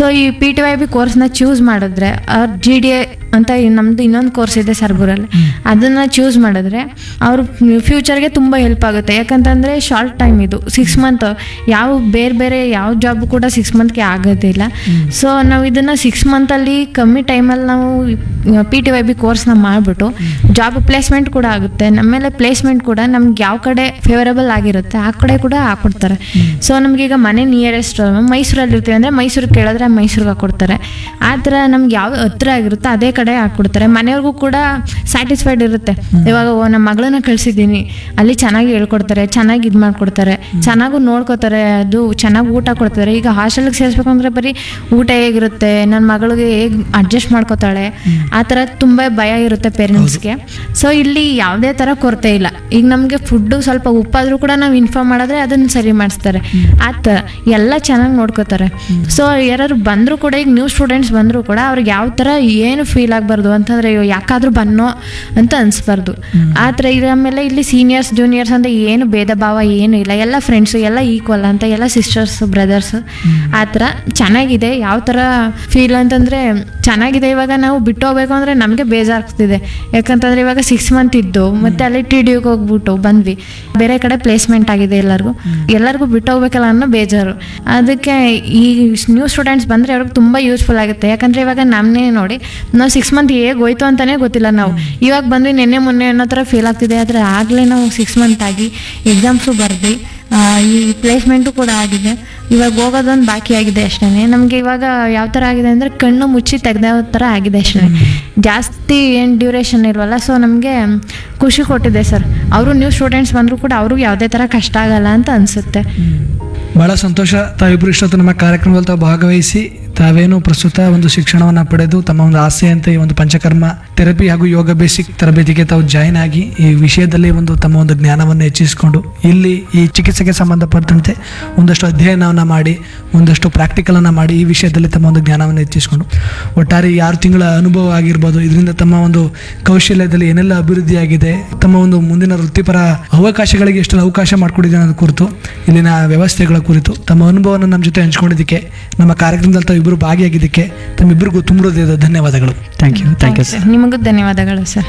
so ಈ P T Y B ಕೋರ್ಸ್ನ choose ಮಾಡಿದ್ರೆ ಅವ್ರ ಜಿ ಡಿ ಎ ಅಂತ ಈ ನಮ್ದು ಇನ್ನೊಂದು ಕೋರ್ಸ್ ಇದೆ ಸರ್ಬೂರಲ್ಲಿ ಅದನ್ನ ಚೂಸ್ ಮಾಡಿದ್ರೆ ಅವ್ರ ಫ್ಯೂಚರ್ಗೆ ತುಂಬ ಹೆಲ್ಪ್ ಆಗುತ್ತೆ ಯಾಕಂತಂದ್ರೆ ಶಾರ್ಟ್ ಟೈಮ್ ಇದು ಸಿಕ್ಸ್ ಮಂತ್ ಯಾವ ಬೇರೆ ಬೇರೆ ಯಾವ ಜಾಬ್ ಕೂಡ ಸಿಕ್ಸ್ ಮಂತ್ಗೆ ಆಗೋದಿಲ್ಲ ಸೊ ನಾವು ಇದನ್ನ ಸಿಕ್ಸ್ ಮಂತಲ್ಲಿ ಕಮ್ಮಿ ಟೈಮಲ್ಲಿ ನಾವು ಪಿ ಟಿ ವೈ ಬಿ ಕೋರ್ಸ್ನ ಮಾಡಿಬಿಟ್ಟು ಜಾಬ್ ಪ್ಲೇಸ್ಮೆಂಟ್ ಕೂಡ ಆಗುತ್ತೆ ನಮ್ಮೇಲೆ ಪ್ಲೇಸ್ಮೆಂಟ್ ಕೂಡ ನಮ್ಗೆ ಯಾವ ಕಡೆ ಫೇವರಬಲ್ ಆಗಿರುತ್ತೆ ಆ ಕಡೆ ಕೂಡ ಹಾಕೊಡ್ತಾರೆ ಸೊ ನಮಗೀಗ ಮನೆ ನಿಯರೆಸ್ಟ್ ಮೈಸೂರಲ್ಲಿ ಇರ್ತೀವಿ ಅಂದರೆ ಮೈಸೂರಿಗೆ ಕೇಳಿದ್ರೆ ಮೈಸೂರಿಗೆ ಹಾಕೊಡ್ತಾರೆ ಆ ಥರ ನಮ್ಗೆ ಯಾವ ಹತ್ರ ಆಗಿರುತ್ತೆ ಅದೇ ಕಡೆ ಹಾಕ್ಕೊಡ್ತಾರೆ ಮನೆಯವ್ರಿಗೂ ಕೂಡ ಸ್ಯಾಟಿಸ್ಫೈಡ್ ಇರುತ್ತೆ ಇವಾಗ ಓ, ನಮ್ಮ ಮಗಳನ್ನ ಕಳ್ಸಿದ್ದೀನಿ ಅಲ್ಲಿ ಚೆನ್ನಾಗಿ ಹೇಳ್ಕೊಡ್ತಾರೆ ಚೆನ್ನಾಗಿ ಇದು ಮಾಡ್ಕೊಡ್ತಾರೆ ಚೆನ್ನಾಗೂ ನೋಡ್ಕೋತಾರೆ ಅದು ಚೆನ್ನಾಗಿ ಊಟ ಕೊಡ್ತಾರೆ ಈಗ ಹಾಸ್ಟೆಲ್ಗೆ ಸೇರಿಸ್ಬೇಕು ಅಂದರೆ ಬರೀ ಊಟ ಹೇಗಿರುತ್ತೆ ನನ್ನ ಮಗಳಿಗೆ ಹೇಗೆ ಅಡ್ಜಸ್ಟ್ ಮಾಡ್ಕೋತಾಳೆ ಆ ಥರ ತುಂಬ ಭಯ ಇರುತ್ತೆ ಪೇರೆಂಟ್ಸ್ಗೆ ಸೊ ಇಲ್ಲಿ ಯಾವುದೇ ಥರ ಕೊರತೆ ಇಲ್ಲ ಈಗ ನಮಗೆ ಫುಡ್ಡು ಸ್ವಲ್ಪ ಉಪ್ಪಾದರೂ ಕೂಡ ನಾವು ಇನ್ಫಾರ್ಮ್ ಮಾಡಿದ್ರೆ ಅದನ್ನು ಸರಿ ಮಾಡಿಸ್ತಾರೆ ಆ ಥರ ಎಲ್ಲ ಚೆನ್ನಾಗಿ ನೋಡ್ಕೋತಾರೆ ಸೊ ಯಾರು ಬಂದರೂ ಕೂಡ ಈಗ ನ್ಯೂ ಸ್ಟೂಡೆಂಟ್ಸ್ ಬಂದರೂ ಕೂಡ ಅವ್ರಿಗೆ ಯಾವ ಥರ ಏನು ಫೀಲ್ ಆಗಬಾರ್ದು ಅಂತಂದರೆ ಅಯ್ಯೋ ಯಾಕಾದ್ರೂ ಬನ್ನೋ ಅಂತ ಅನಿಸ್ಬಾರ್ದು ಆ ಥರ ಇದು ಆಮೇಲೆ ಇಲ್ಲಿ ಸೀನಿಯರ್ಸ್ ಜೂನಿಯರ್ಸ್ ಅಂತ ಏನು ಭೇದ ಭಾವ ಏನು ಇಲ್ಲ ಎಲ್ಲ ಫ್ರೆಂಡ್ಸು ಎಲ್ಲ ಈಕ್ವಲ್ ಅಂತ ಎಲ್ಲ ಸಿಸ್ಟರ್ಸ್ ಬ್ರದರ್ಸ್ ಆ ಥರ ಚೆನ್ನಾಗಿದೆ ಯಾವ ಥರ ಫೀಲ್ ಅಂತಂದರೆ ಚೆನ್ನಾಗಿದೆ ಇವಾಗ ನಾವು ಬಿಟ್ಟು ಹೋಗ್ಬೇಕು ಅಂದರೆ ನಮಗೆ ಬೇಜಾರಾಗ್ತಿದೆ ಯಾಕಂತಂದ್ರೆ ಇವಾಗ ಸಿಕ್ಸ್ ಮಂತ್ ಇದ್ದು ಮತ್ತೆ ಅಲ್ಲಿ ಟಿ ಡಿ ಹೋಗ್ಬಿಟ್ಟು ಬಂದ್ವಿ ಬೇರೆ ಕಡೆ ಪ್ಲೇಸ್ಮೆಂಟ್ ಆಗಿದೆ ಎಲ್ಲರಿಗೂ ಎಲ್ಲರಿಗೂ ಬಿಟ್ಟು ಹೋಗ್ಬೇಕಲ್ಲ ಅನ್ನೋ ಬೇಜಾರು ಅದಕ್ಕೆ ಈ ನ್ಯೂ ಸ್ಟೂಡೆಂಟ್ಸ್ ಬಂದರೆ ಅವ್ರಿಗೆ ತುಂಬ ಯೂಸ್ಫುಲ್ ಆಗುತ್ತೆ ಯಾಕಂದರೆ ಇವಾಗ ನಮ್ಮನ್ನೇ ನೋಡಿ ನಾವು ಸಿಕ್ಸ್ ಮಂತ್ ಹೇಗೆ ಹೋಯ್ತು ಅಂತಲೇ ಗೊತ್ತಿಲ್ಲ ನಾವು ಇವಾಗ ಬಂದ್ವಿ ನಿನ್ನೆ ಮೊನ್ನೆ ಅನ್ನೋ ಥರ ಫೀಲ್ ಆಗ್ತಿದೆ ಆದರೆ ಆಗಲೇ ನಾವು ಸಿಕ್ಸ್ ಮಂತ್ ಆಗಿ ಎಕ್ಸಾಮ್ಸು ಬರ್ದು ಆ, ಈ ಪ್ಲೇಸ್ಮೆಂಟು ಕೂಡ ಆಗಿದೆ ಇವಾಗ ಹೋಗೋದೊಂದು ಬಾಕಿ ಆಗಿದೆ ಅಷ್ಟೇ ನಮಗೆ ಇವಾಗ ಯಾವ ಥರ ಆಗಿದೆ ಅಂದರೆ ಕಣ್ಣು ಮುಚ್ಚಿ ತೆಗ್ದ ಥರ ಆಗಿದೆ ಅಷ್ಟೇ ಜಾಸ್ತಿ ಏನು ಡ್ಯೂರೇಷನ್ ಇಲ್ವಲ್ಲ ಸೊ ನಮಗೆ ಖುಷಿ ಕೊಟ್ಟಿದೆ ಸರ್ ಅವರು ನ್ಯೂ ಸ್ಟೂಡೆಂಟ್ಸ್ ಬಂದರೂ ಕೂಡ ಅವ್ರಿಗೆ ಯಾವುದೇ ಥರ ಕಷ್ಟ ಆಗಲ್ಲ ಅಂತ ಅನಿಸುತ್ತೆ ಬಹಳ ಸಂತೋಷ ತಾವಿಬ್ಬರು ಇಷ್ಟೊತ್ತು ನಮ್ಮ ಕಾರ್ಯಕ್ರಮದಲ್ಲಿ ತಾವು ಭಾಗವಹಿಸಿ ತಾವೇನು ಪ್ರಸ್ತುತ ಒಂದು ಶಿಕ್ಷಣವನ್ನು ಪಡೆದು ತಮ್ಮ ಒಂದು ಆಸೆಯಂತೆ ಈ ಒಂದು ಪಂಚಕರ್ಮ ಥೆರಪಿ ಹಾಗೂ ಯೋಗ ಬೇಸಿಕ್ ತರಬೇತಿಗೆ ತಾವು ಜಾಯಿನ್ ಆಗಿ ಈ ವಿಷಯದಲ್ಲಿ ಒಂದು ತಮ್ಮ ಒಂದು ಜ್ಞಾನವನ್ನು ಹೆಚ್ಚಿಸಿಕೊಂಡು ಇಲ್ಲಿ ಈ ಚಿಕಿತ್ಸೆಗೆ ಸಂಬಂಧಪಟ್ಟಂತೆ ಒಂದಷ್ಟು ಅಧ್ಯಯನವನ್ನು ಮಾಡಿ ಒಂದಷ್ಟು ಪ್ರಾಕ್ಟಿಕಲನ್ನು ಮಾಡಿ ಈ ವಿಷಯದಲ್ಲಿ ತಮ್ಮ ಒಂದು ಜ್ಞಾನವನ್ನು ಹೆಚ್ಚಿಸಿಕೊಂಡು ಒಟ್ಟಾರೆ ಈ ಆರು ತಿಂಗಳ ಅನುಭವ ಆಗಿರ್ಬೋದು ಇದರಿಂದ ತಮ್ಮ ಒಂದು ಕೌಶಲ್ಯದಲ್ಲಿ ಏನೆಲ್ಲ ಅಭಿವೃದ್ಧಿಯಾಗಿದೆ ತಮ್ಮ ಒಂದು ಮುಂದಿನ ವೃತ್ತಿಪರ ಅವಕಾಶಗಳಿಗೆ ಎಷ್ಟೆಲ್ಲ ಅವಕಾಶ ಮಾಡಿಕೊಟ್ಟಿದೆ ಅನ್ನೋದು ಕುರಿತು ಇಲ್ಲಿನ ವ್ಯವಸ್ಥೆಗಳ ಕುರಿತು ತಮ್ಮ ಅನುಭವವನ್ನು ನಮ್ಮ ಜೊತೆ ಹಂಚ್ಕೊಂಡಿದ್ದಕ್ಕೆ ನಮ್ಮ ಕಾರ್ಯಕ್ರಮದಲ್ಲಿ ತಾವಿಬ್ಬರು ಭಾಗಿಯಾಗಿದ್ದಕ್ಕೆ ತಮ್ಮಿಬ್ಬರಿಗೂ ತುಂಬ ಹೃದಯದ ಧನ್ಯವಾದಗಳು thank you thank you sir ನಿಮಗೂ ಧನ್ಯವಾದಗಳು ಸರ್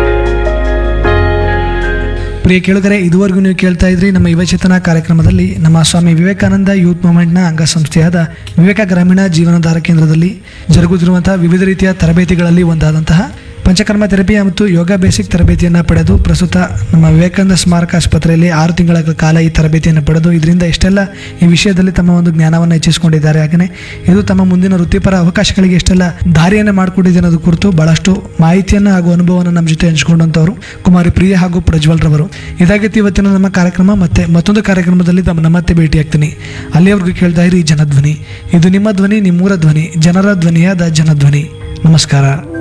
ಪ್ರಿಯ ಕೇಳುಗರೆ ಇದುವರೆಗೂ ನೀವು ಕೇಳ್ತಾ ಇದ್ರಿ ನಮ್ಮ ಯುವಚೇತನ ಕಾರ್ಯಕ್ರಮದಲ್ಲಿ ನಮ್ಮ ಸ್ವಾಮಿ ವಿವೇಕಾನಂದ ಯೂತ್ ಮೂವ್ಮೆಂಟ್ನ ಅಂಗಸಂಸ್ಥೆಯಾದ ವಿವೇಕ ಗ್ರಾಮೀಣ ಜೀವನಾಧಾರ ಕೇಂದ್ರದಲ್ಲಿ ಜರುಗುತ್ತಿರುವಂತಹ ವಿವಿಧ ರೀತಿಯ ತರಬೇತಿಗಳಲ್ಲಿ ಒಂದಾದಂತಹ ಪಂಚಕರ್ಮ ಥೆರಪಿ ಮತ್ತು ಯೋಗ ಬೇಸಿಕ್ ತರಬೇತಿಯನ್ನು ಪಡೆದು ಪ್ರಸ್ತುತ ನಮ್ಮ ವಿವೇಕಾನಂದ ಸ್ಮಾರಕ ಆಸ್ಪತ್ರೆಯಲ್ಲಿ ಆರು ತಿಂಗಳ ಕಾಲ ಈ ತರಬೇತಿಯನ್ನು ಪಡೆದು ಇದರಿಂದ ಎಷ್ಟೆಲ್ಲ ಈ ವಿಷಯದಲ್ಲಿ ತಮ್ಮ ಒಂದು ಜ್ಞಾನವನ್ನು ಹೆಚ್ಚಿಸಿಕೊಂಡಿದ್ದಾರೆ ಹಾಗೆಯೇ ಇದು ತಮ್ಮ ಮುಂದಿನ ವೃತ್ತಿಪರ ಅವಕಾಶಗಳಿಗೆ ಎಷ್ಟೆಲ್ಲ ದಾರಿಯನ್ನು ಮಾಡಿಕೊಟ್ಟಿದೆ ಅನ್ನೋದು ಕುರಿತು ಬಹಳಷ್ಟು ಮಾಹಿತಿಯನ್ನು ಹಾಗೂ ಅನುಭವವನ್ನು ನಮ್ಮ ಜೊತೆ ಹಂಚಿಕೊಂಡಂಥವರು ಕುಮಾರಿ ಪ್ರಿಯ ಹಾಗೂ ಪ್ರಜ್ವಲ್ ರವರು ಇದಾಗಿತ್ತು ಇವತ್ತಿನ ನಮ್ಮ ಕಾರ್ಯಕ್ರಮ ಮತ್ತೆ ಮತ್ತೊಂದು ಕಾರ್ಯಕ್ರಮದಲ್ಲಿ ತಮ್ಮ ಮತ್ತೆ ಭೇಟಿಯಾಗ್ತೀನಿ ಅಲ್ಲಿಯವರೆಗೂ ಕೇಳ್ತಾ ಇರಿ ಜನಧ್ವನಿ ಇದು ನಿಮ್ಮ ಧ್ವನಿ ನಿಮ್ಮೂರ ಧ್ವನಿ ಜನರ ಧ್ವನಿಯಾದ ಜನಧ್ವನಿ ನಮಸ್ಕಾರ